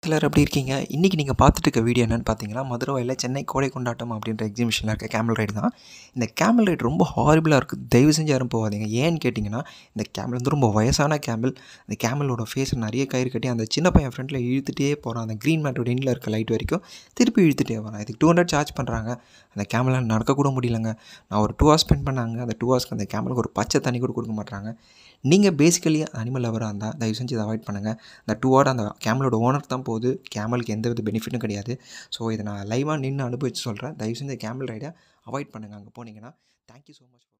சிலர் எப்படி இருக்கீங்க இன்றைக்கி நீங்கள் பார்த்துட்டு இருக்க வீடியோ என்னென்னு பார்த்தீங்கன்னா மதுரவாயில் சென்னை கோடை கொண்டாட்டம் அப்படின்ற எக்ஸிபிஷனில் இருக்க கேமல் ரைடு தான் இந்த கேமல் ரைடு ரொம்ப ஹாரிபிளாக இருக்குது தயவு செஞ்சு யாரும் போகாதீங்க ஏன்னு கேட்டிங்கன்னா இந்த கேமல் வந்து ரொம்ப வயசான கேமல் அந்த கேமலோட ஃபேஸில் நிறைய கயிறு கட்டி அந்த சின்ன பையன் ஃப்ரண்ட்டில் இழுத்துட்டே போகிறான் அந்த க்ரீன் மேட்டோட எண்டில் இருக்க லைட் வரைக்கும் திருப்பி இழுத்துட்டே வரான் இதுக்கு டூ ஹண்ட்ரட் சார்ஜ் பண்ணுறாங்க அந்த கேமலால் நடக்கக்கூட முடியலங்க நான் ஒரு டூ ஹவர்ஸ் ஸ்பெண்ட் பண்ணாங்க அந்த டூ ஹவர்ஸ்க்கு அந்த கேமலுக்கு ஒரு பச்சை தண்ணி கூட கொடுக்க மாட்டாங்க நீங்கள் பேசிக்கலி அனிமல் லவராக இருந்தால் தயவு செஞ்சு இதை அவாய்ட் பண்ணுங்கள் அந்த டூ ஹவர் அந்த கேமலோட ஓனர் தான் போகுது கேமலுக்கு எந்த வித பெனிஃபிட்டும் கிடையாது ஸோ இதை நான் லைவாக நின்று அனுபவிச்சு சொல்கிறேன் தயவு செஞ்சு கேமல் ரைடை அவாய்ட் பண்ணுங்கள் அங்கே போனீங்கன்னா தேங்க்யூ ஸோ மச்